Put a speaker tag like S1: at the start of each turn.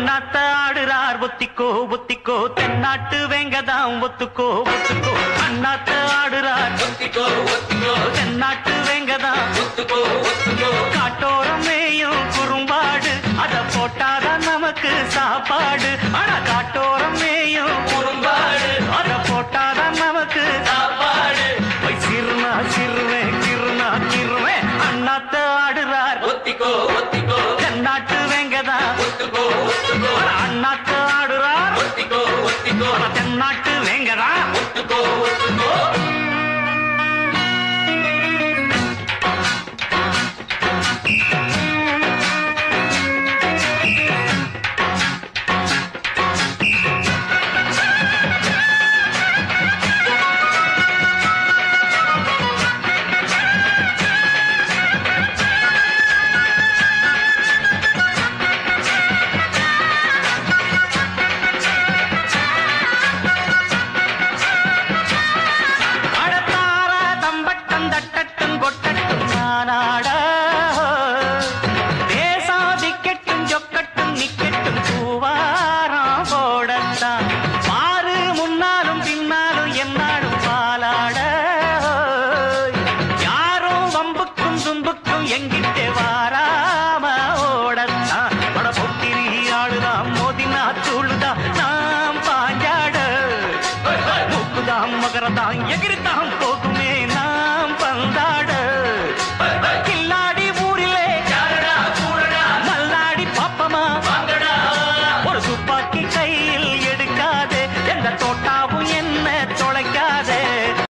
S1: அண்ணாத்த ஆடுறார் ஒத்திக்கோ ஒத்திக்கோ தென்னாட்டு வெங்கதாம் ஒத்துக்கோ ஒத்துக்கோ அண்ணாத்த ஆடுறார்
S2: ஒத்திக்கோ ஒத்திக்கோ
S1: தென்னாட்டு வெங்கதாம்
S2: ஒத்துக்கோ ஒத்துக்கோ
S1: காட்டோரம் மேயும் குறும்பாடு அத போட்டாதான் நமக்கு சாப்பாடு ஆனா காட்டோரம் மேயும்
S2: குறும்பாடு
S1: அத போட்டாதான் நமக்கு
S2: சாப்பாடு
S1: போய் சிறுனா சிறுவே கிருனா கிருவே அண்ணாத்த ஆடுறார்
S2: ஒத்திக்கோ ஒத்திக்கோ
S1: தென்னாட்டு வெங்கதா
S2: ஒத்துக்கோ ஒத்துக்கோ
S1: அண்ணாத்த ஆடுறார்
S2: ஒத்திக்கோ ஒத்திக்கோ
S1: தென்னாட்டு வெங்கதா
S2: ஒத்துக்கோ ஒத்துக்கோ
S1: அடத்தார தம்பட்டம் தட்டட்டும் கொட்டட்டும் நானாட தேசாதிக்கட்டும் சொக்கட்டும் நிக்கட்டும் பூவாரம் போடத்தான் மாறு முன்னாலும் பின்னாலும் என்னாலும் பாலாட யாரும் வம்புக்கும் தும்புக்கும் எங்கிட்டே வாராம ஓடத்தான் அட பொட்டிரி ஆடுதான் மோதினா தூளுதான் நாம் பாஞ்சாட மூக்குதாம் மகரதாம் எகிரிதாம் போகும்